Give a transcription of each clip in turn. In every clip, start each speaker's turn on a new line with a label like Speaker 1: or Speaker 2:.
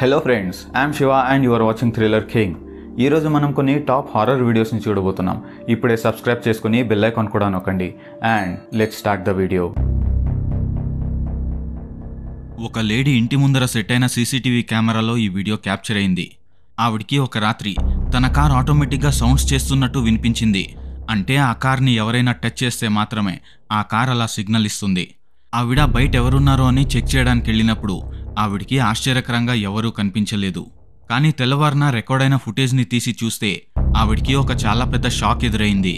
Speaker 1: Hello friends I'm Shiva and you're watching thriller king ఈరోజు మనం కొన్ని టాప్ హారర్ వీడియోస్ని చూడబోతున్నాం ఇప్పుడే సబ్స్క్రైబ్ చేసుకుని బెల్ ఐకాన్ కూడా నొక్కండి and let start the video
Speaker 2: ఒక లేడీ ఇంటి ముందర సెట్ అయిన సీసీటీవీ కెమెరాలో ఈ వీడియో క్యాప్చర్ అయింది ఆవిడికి ఒక రాత్రి తన కార్ ఆటోమేటిక్గా సౌండ్స్ చేస్తున్నట్టు వినిపించింది అంటే ఆ కార్ని ఎవరైనా టచ్ చేస్తే మాత్రమే ఆ కార్ అలా సిగ్నల్ ఇస్తుంది ఆవిడ బయట ఎవరున్నారో అని చెక్ చేయడానికి వెళ్ళినప్పుడు ఆవిడికి ఆశ్చర్యకరంగా ఎవరూ కనిపించలేదు కానీ తెల్లవారిన రికార్డ్ అయిన ఫుటేజ్ని తీసి చూస్తే ఆవిడికి ఒక చాలా పెద్ద షాక్ ఎదురైంది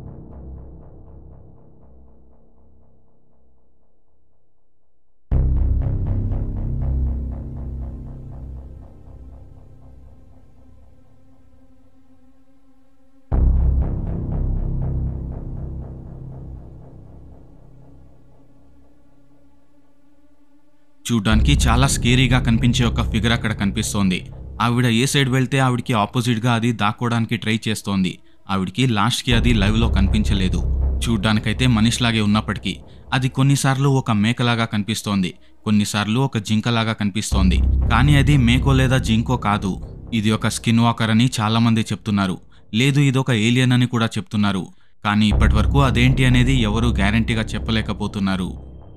Speaker 2: చూడ్డానికి చాలా స్కేరీగా కనిపించే ఒక ఫిగర్ అక్కడ కనిపిస్తోంది ఆవిడ ఏ సైడ్ వెళ్తే ఆవిడికి ఆపోజిట్గా అది దాక్కోవడానికి ట్రై చేస్తోంది ఆవిడికి లాస్ట్కి అది లైవ్లో కనిపించలేదు చూడ్డానికైతే మనిషిలాగే ఉన్నప్పటికీ అది కొన్నిసార్లు ఒక మేకలాగా కనిపిస్తోంది కొన్నిసార్లు ఒక జింకలాగా కనిపిస్తోంది కానీ అది మేకో లేదా జింకో కాదు ఇది ఒక స్కిన్ వాకర్ అని చాలామంది చెప్తున్నారు లేదు ఇది ఒక ఏలియన్ అని కూడా చెప్తున్నారు కానీ ఇప్పటివరకు అదేంటి అనేది ఎవరూ గ్యారంటీగా చెప్పలేకపోతున్నారు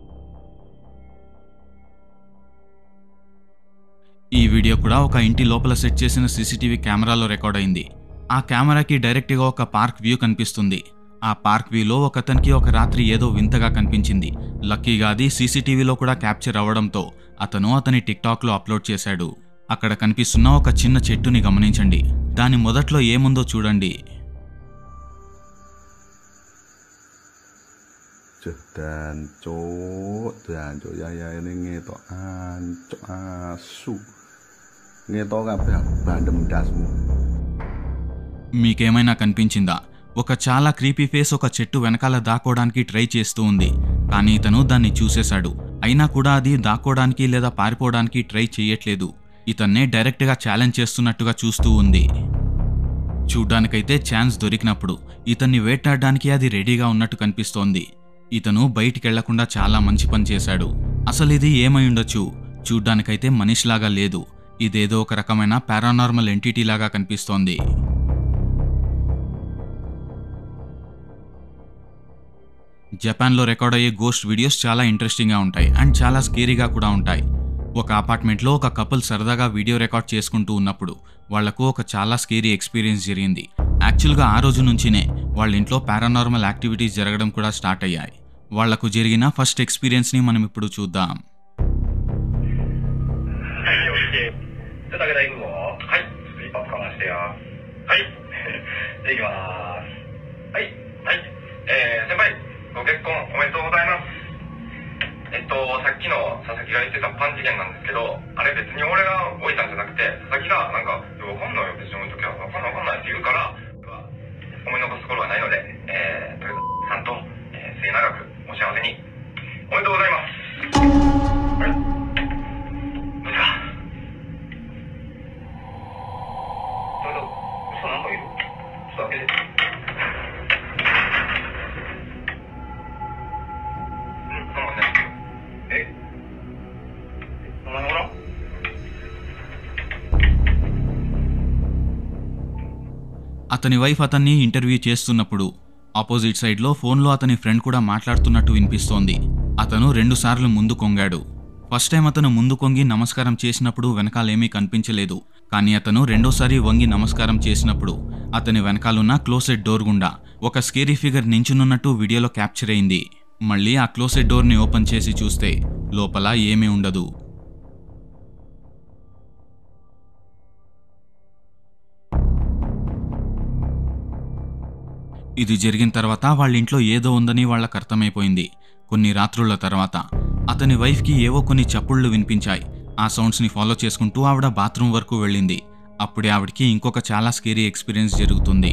Speaker 2: ఈ వీడియో కూడా ఒక ఇంటి లోపల సెట్ చేసిన సీసీటీవీ కెమెరాలో రికార్డ్ అయింది ఆ కెమెరాకి డైరెక్ట్గా ఒక పార్క్ వ్యూ కనిపిస్తుంది ఆ పార్క్ వ్యూలో ఒకతనికి ఒక రాత్రి ఏదో వింతగా కనిపించింది లక్కీగా అది సీసీటీవీలో కూడా క్యాప్చర్ అవ్వడంతో అతను అతని టిక్టాక్లో అప్లోడ్ చేశాడు అక్కడ కనిపిస్తున్న ఒక చిన్న చెట్టుని గమనించండి దాని మొదట్లో ఏముందో చూడండి
Speaker 3: Chữ đàn chỗ đàn chỗ dài dài nên nghe to an chỗ a su nghe to gặp phải bàn đầm đà semua
Speaker 2: మీకేమైనా కనిపించిందా ఒక చాలా క్రీపీ ఫేస్ ఒక చెట్టు వెనకాల దాక్కోవడానికి ట్రై చేస్తూ ఉంది కానీ ఇతను దాన్ని చూసేశాడు అయినా కూడా అది దాక్కోవడానికి లేదా పారిపోవడానికి ట్రై చేయట్లేదు ఇతన్నే డైరెక్ట్గా ఛాలెంజ్ చేస్తున్నట్టుగా చూస్తూ ఉంది చూడ్డానికైతే ఛాన్స్ దొరికినప్పుడు ఇతన్ని వేటాడడానికి అది రెడీగా ఉన్నట్టు కనిపిస్తోంది ఇతను బయటికెళ్లకుండా చాలా మంచి పని చేశాడు అసలు ఇది ఏమై ఉండొచ్చు చూడ్డానికైతే మనిషిలాగా లేదు ఇదేదో ఒక రకమైన పారానార్మల్ ఎంటిటీ లాగా కనిపిస్తోంది జపాన్లో రికార్డ్ అయ్యే గోస్ట్ వీడియోస్ చాలా ఇంట్రెస్టింగ్గా ఉంటాయి అండ్ చాలా స్కేరీగా కూడా ఉంటాయి ఒక అపార్ట్మెంట్లో ఒక కపుల్ సరదాగా వీడియో రికార్డ్ చేసుకుంటూ ఉన్నప్పుడు వాళ్లకు ఒక చాలా స్కేరీ ఎక్స్పీరియన్స్ జరిగింది యాక్చువల్గా ఆ రోజు నుంచినే వాళ్ళ ఇంట్లో పారానార్మల్ యాక్టివిటీస్ జరగడం కూడా స్టార్ట్ అయ్యాయి వాళ్లకు జరిగిన ఫస్ట్ ఎక్స్పీరియన్స్ని మనం ఇప్పుడు చూద్దాం
Speaker 4: はい、オッケー。じゃあ、武田行くぞ。はい、ちょっと一発かましてよ。はい。じゃあ行きまーす。はい、はい。えー、先輩、ご結婚おめでとうございます。えっと、さっきの佐々木が言ってたパン事件なんですけど、あれ別に俺が置いたんじゃなくて、佐々木がなんか、いやわかんないよ、別に置いときゃ。わかんないわかんないって言うから、思い残すところはないので、えー、武田さんと、えー、末永くお幸せに。おめでとうございます。あれどうしたそれと、嘘なんかいるちょっと開けて。うん、なんかね。えお前ほら
Speaker 2: అతని వైఫ్ అతన్ని ఇంటర్వ్యూ చేస్తున్నప్పుడు ఆపోజిట్ సైడ్లో ఫోన్లో అతని ఫ్రెండ్ కూడా మాట్లాడుతున్నట్టు వినిపిస్తోంది అతను రెండుసార్లు ముందు కొంగాడు ఫస్ట్ టైం అతను ముందు కొంగి నమస్కారం చేసినప్పుడు వెనకాలేమీ కనిపించలేదు కానీ అతను రెండోసారి వంగి నమస్కారం చేసినప్పుడు అతని వెనకాలన్న క్లోసెడ్ డోర్ గుండా ఒక స్కేరీ ఫిగర్ నించునున్నట్టు వీడియోలో క్యాప్చర్ అయింది మళ్ళీ ఆ క్లోసెడ్ డోర్ని ఓపెన్ చేసి చూస్తే లోపల ఏమీ ఉండదు ఇది జరిగిన తర్వాత వాళ్ళ ఇంట్లో ఏదో ఉందని వాళ్ళకి అర్థమైపోయింది కొన్ని రాత్రుల తర్వాత అతని వైఫ్కి ఏవో కొన్ని చప్పుళ్ళు వినిపించాయి ఆ సౌండ్స్ని ఫాలో చేసుకుంటూ ఆవిడ బాత్రూమ్ వరకు వెళ్ళింది అప్పుడే ఆవిడకి ఇంకొక చాలా స్కేరీ ఎక్స్పీరియన్స్ జరుగుతుంది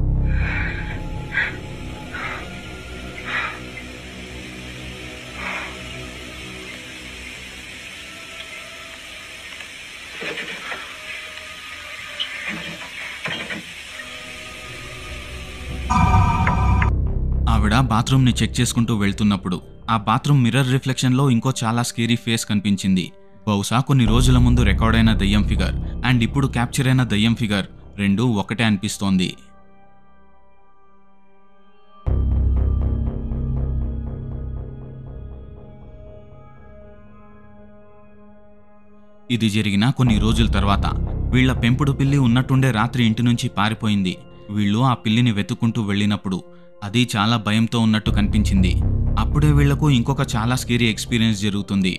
Speaker 2: ఆవిడ బాత్రూమ్ని చెక్ చేసుకుంటూ వెళ్తున్నప్పుడు ఆ బాత్రూమ్ మిర్రర్ రిఫ్లెక్షన్లో ఇంకో చాలా స్కేరీ ఫేస్ కనిపించింది బహుశా కొన్ని రోజుల ముందు రికార్డ్ అయిన దయ్యం ఫిగర్ అండ్ ఇప్పుడు క్యాప్చర్ అయిన దయ్యం ఫిగర్ రెండూ ఒకటే అనిపిస్తోంది ఇది జరిగిన కొన్ని రోజుల తర్వాత వీళ్ళ పెంపుడు పిల్లి ఉన్నట్టుండే రాత్రి ఇంటి నుంచి పారిపోయింది వీళ్ళు ఆ పిల్లిని వెతుక్కుంటూ వెళ్ళినప్పుడు అది చాలా భయంతో ఉన్నట్టు కనిపించింది అప్పుడే వీళ్లకు ఇంకొక చాలా స్కేరీ ఎక్స్పీరియన్స్ జరుగుతుంది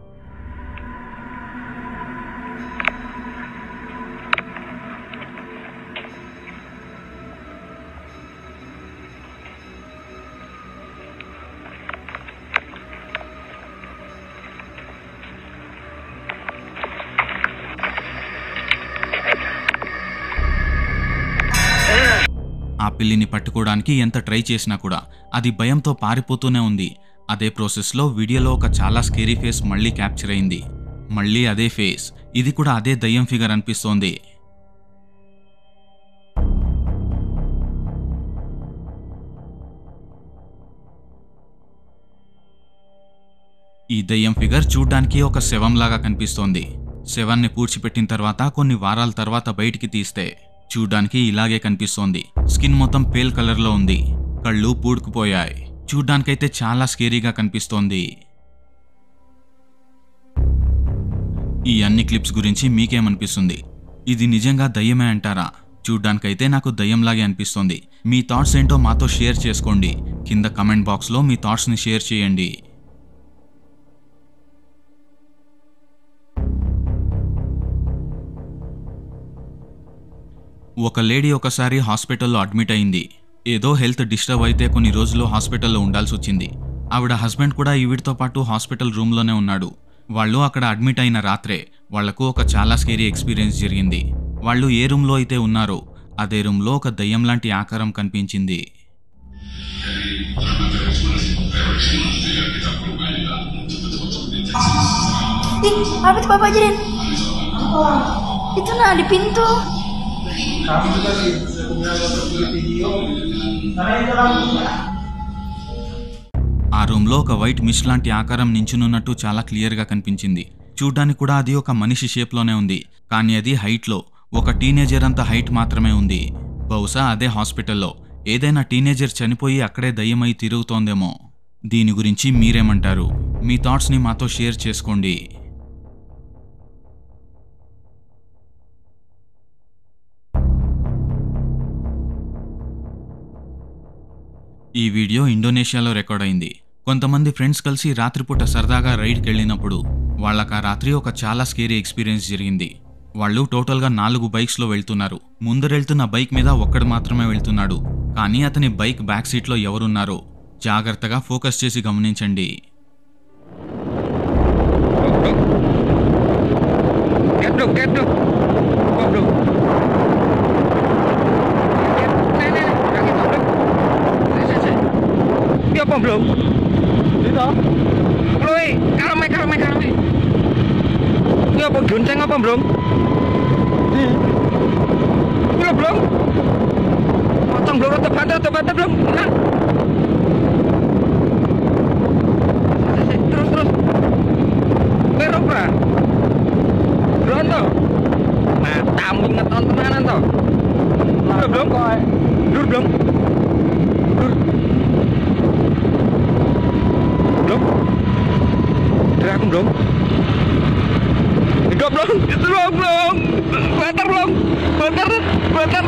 Speaker 2: ఆ పిల్లిని పట్టుకోవడానికి ఎంత ట్రై చేసినా కూడా అది భయంతో పారిపోతూనే ఉంది అదే ప్రాసెస్లో వీడియోలో ఒక చాలా స్కేరీ ఫేస్ మళ్ళీ క్యాప్చర్ అయింది మళ్ళీ అదే ఫేస్ ఇది కూడా అదే దయ్యం ఫిగర్ అనిపిస్తోంది ఈ దయ్యం ఫిగర్ చూడ్డానికి ఒక శవంలాగా కనిపిస్తోంది శవాన్ని పూడ్చిపెట్టిన తర్వాత కొన్ని వారాల తర్వాత బయటికి తీస్తే చూడ్డానికి ఇలాగే కనిపిస్తోంది స్కిన్ మొత్తం పేల్ కలర్లో ఉంది కళ్ళు పూడుకుపోయాయి చూడ్డానికైతే చాలా స్కేరీగా కనిపిస్తోంది ఈ అన్ని క్లిప్స్ గురించి మీకేమనిపిస్తుంది ఇది నిజంగా దయ్యమే అంటారా చూడ్డానికైతే నాకు దయ్యంలాగే అనిపిస్తోంది మీ థాట్స్ ఏంటో మాతో షేర్ చేసుకోండి కింద కమెంట్ బాక్స్లో మీ థాట్స్ని షేర్ చేయండి ఒక లేడీ ఒకసారి హాస్పిటల్లో అడ్మిట్ అయింది ఏదో హెల్త్ డిస్టర్బ్ అయితే కొన్ని రోజులు హాస్పిటల్లో ఉండాల్సి వచ్చింది ఆవిడ హస్బెండ్ కూడా ఈవిడితో పాటు హాస్పిటల్ రూమ్లోనే ఉన్నాడు వాళ్ళు అక్కడ అడ్మిట్ అయిన రాత్రే వాళ్లకు ఒక చాలా స్కేరీ ఎక్స్పీరియన్స్ జరిగింది వాళ్ళు ఏ రూమ్లో అయితే ఉన్నారో అదే రూమ్లో ఒక దయ్యం లాంటి ఆకారం కనిపించింది
Speaker 5: Ih, apa tuh Bapak Jirin? Itu nah di pintu.
Speaker 6: Kami juga sih punya beberapa video karena itu lampu
Speaker 2: ఆ రూమ్లో ఒక వైట్ మిస్ట్ లాంటి ఆకారం నించునున్నట్టు చాలా క్లియర్గా కనిపించింది చూడ్డానికి కూడా అది ఒక మనిషి షేప్లోనే ఉంది కానీ అది హైట్లో ఒక టీనేజర్ అంత హైట్ మాత్రమే ఉంది బహుశా అదే హాస్పిటల్లో ఏదైనా టీనేజర్ చనిపోయి అక్కడే దయ్యమై తిరుగుతోందేమో దీని గురించి మీరేమంటారు మీ థాట్స్ని మాతో షేర్ చేసుకోండి ఈ వీడియో ఇండోనేషియాలో రికార్డ్ అయింది కొంతమంది ఫ్రెండ్స్ కలిసి రాత్రిపూట సరదాగా రైడ్కి వెళ్ళినప్పుడు వాళ్ళకి ఆ రాత్రి ఒక చాలా స్కేరీ ఎక్స్పీరియన్స్ జరిగింది వాళ్ళు టోటల్గా నాలుగు బైక్స్లో వెళ్తున్నారు ముందరెళ్తున్న బైక్ మీద ఒక్కడు మాత్రమే వెళ్తున్నాడు కానీ అతని బైక్ బ్యాక్ సీట్లో ఎవరున్నారో జాగ్రత్తగా ఫోకస్ చేసి గమనించండి
Speaker 7: Kẹp được, kẹp được Bóp được Kẹp, này, này, này, các cái bóp được Sẽ, sẽ, sẽ Kia bóp được Đi đó Bóp được đi, cao mày, cao mày, cao mày Kia bóp chuẩn tranh bóp được Đi Kia bóp được Potong được, tepat, tepat, tepat, belum Kan Sẽ, sẽ, Terus, terus Berok lah Belum tuh. Nah, tamu inget on tenanan tuh. Udah belum? Dur belum? Dur. Belum? Dari aku belum? Hidup belum? Itu belum, belum. Batar belum? Batar, batar.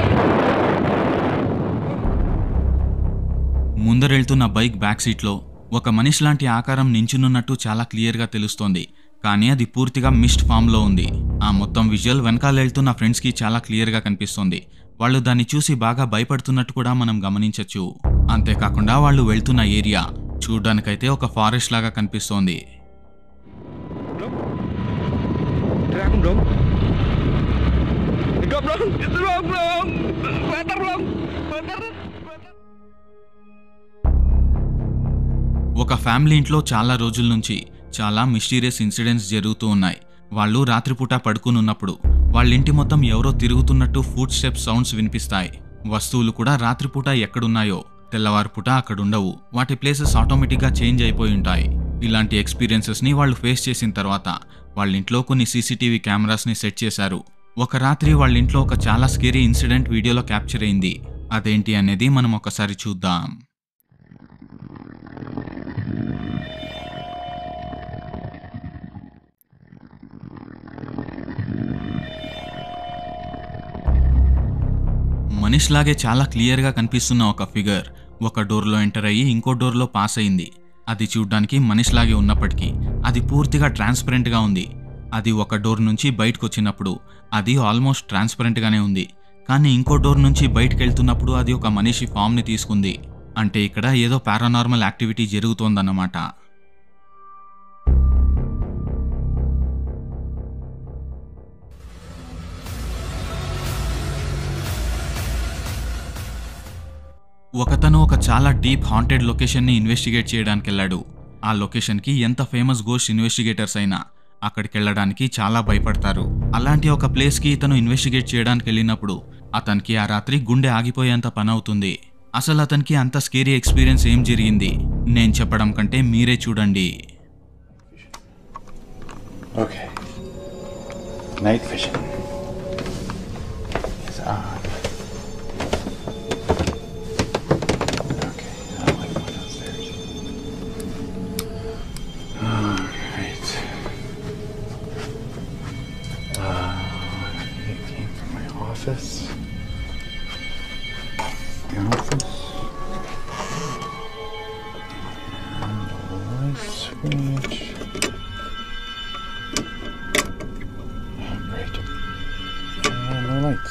Speaker 2: ముందరెళ్తున్న bike back సీట్లో ఒక మనిషి లాంటి ఆకారం నించునున్నట్టు చాలా క్లియర్గా తెలుస్తోంది కానీ అది పూర్తిగా మిస్ట్ ఫామ్లో ఉంది ఆ మొత్తం విజువల్ వెనకాల వెళ్తున్న ఫ్రెండ్స్కి చాలా క్లియర్గా కనిపిస్తోంది వాళ్ళు దాన్ని చూసి బాగా భయపడుతున్నట్టు కూడా మనం గమనించవచ్చు అంతేకాకుండా వాళ్ళు వెళ్తున్న ఏరియా చూడ్డానికైతే ఒక ఫారెస్ట్ లాగా కనిపిస్తోంది
Speaker 7: Belum? Dari aku belum? Hidup belum? Itu belum, belum. Batar belum? Batar, batar.
Speaker 2: ఒక ఫ్యామిలీ ఇంట్లో చాలా రోజుల నుంచి చాలా మిస్టీరియస్ ఇన్సిడెంట్స్ జరుగుతూ ఉన్నాయి వాళ్ళు రాత్రిపూట పడుకుని ఉన్నప్పుడు వాళ్ళ ఇంటి మొత్తం ఎవరో తిరుగుతున్నట్టు ఫుడ్ స్టెప్ సౌండ్స్ వినిపిస్తాయి వస్తువులు కూడా రాత్రిపూట ఎక్కడున్నాయో తెల్లవారుపూట అక్కడుండవు వాటి ప్లేసెస్ ఆటోమేటిక్గా చేంజ్ అయిపోయి ఉంటాయి ఇలాంటి ఎక్స్పీరియన్సెస్ని వాళ్ళు ఫేస్ చేసిన తర్వాత వాళ్ళ ఇంట్లో కొన్ని సీసీటీవీ కెమెరాస్ని సెట్ చేశారు ఒక రాత్రి వాళ్ళ ఇంట్లో ఒక చాలా స్కేరీ ఇన్సిడెంట్ వీడియోలో క్యాప్చర్ అయింది అదేంటి అనేది మనం ఒకసారి చూద్దాం మనిషిలాగే చాలా క్లియర్గా కనిపిస్తున్న ఒక ఫిగర్ ఒక డోర్లో ఎంటర్ అయ్యి ఇంకో డోర్లో పాస్ అయింది అది చూడ్డానికి మనిషిలాగే ఉన్నప్పటికీ అది పూర్తిగా ట్రాన్స్పరెంట్గా ఉంది అది ఒక డోర్ నుంచి బయటకు వచ్చినప్పుడు అది ఆల్మోస్ట్ ట్రాన్స్పరెంట్గానే ఉంది కానీ ఇంకో డోర్ నుంచి బయటకు వెళ్తున్నప్పుడు అది ఒక మనిషి ఫామ్ని తీసుకుంది అంటే ఇక్కడ ఏదో పారానార్మల్ యాక్టివిటీ జరుగుతోందన్నమాట ఒకతను ఒక చాలా డీప్ హాంటెడ్ లొకేషన్ని ఇన్వెస్టిగేట్ చేయడానికి వెళ్ళాడు ఆ లొకేషన్కి ఎంత ఫేమస్ గోస్ట్ ఇన్వెస్టిగేటర్స్ అయినా అక్కడికి వెళ్ళడానికి చాలా భయపడతారు అలాంటి ఒక ప్లేస్కి ఇతను ఇన్వెస్టిగేట్ చేయడానికి వెళ్ళినప్పుడు అతనికి ఆ రాత్రి గుండె ఆగిపోయేంత పని అవుతుంది అసలు అతనికి అంత స్కేరీ ఎక్స్పీరియన్స్ ఏం జరిగింది నేను చెప్పడం కంటే మీరే చూడండి
Speaker 8: Okay. Night vision is on. Okay, I don't like going downstairs. Alright. Uh, it came from my office. The office. And the light switch. Great. And no lights.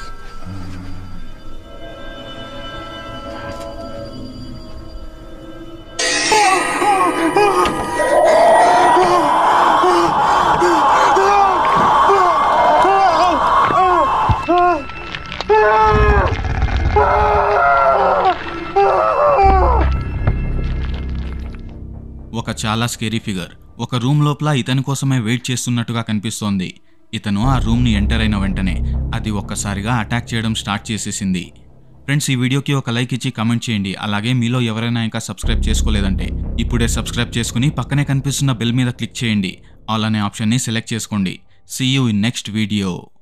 Speaker 2: ఒక చాలా స్కేరీ ఫిగర్ ఒక రూమ్ లోపల ఇతని కోసమే wait చేస్తున్నట్టుగా కనిపిస్తోంది ఇతను ఆ రూమ్ని ఎంటర్ అయిన వెంటనే అది ఒక్కసారిగా అటాక్ చేయడం స్టార్ట్ చేసేసింది ఫ్రెండ్స్ ఈ వీడియోకి ఒక లైక్ ఇచ్చి కమెంట్ చేయండి అలాగే మీలో ఎవరైనా ఇంకా సబ్స్క్రైబ్ చేసుకోలేదంటే ఇప్పుడే సబ్స్క్రైబ్ చేసుకుని పక్కనే కనిపిస్తున్న బెల్ మీద క్లిక్ చేయండి ఆల్ అనే ఆప్షన్ని సెలెక్ట్ చేసుకోండి see you in next video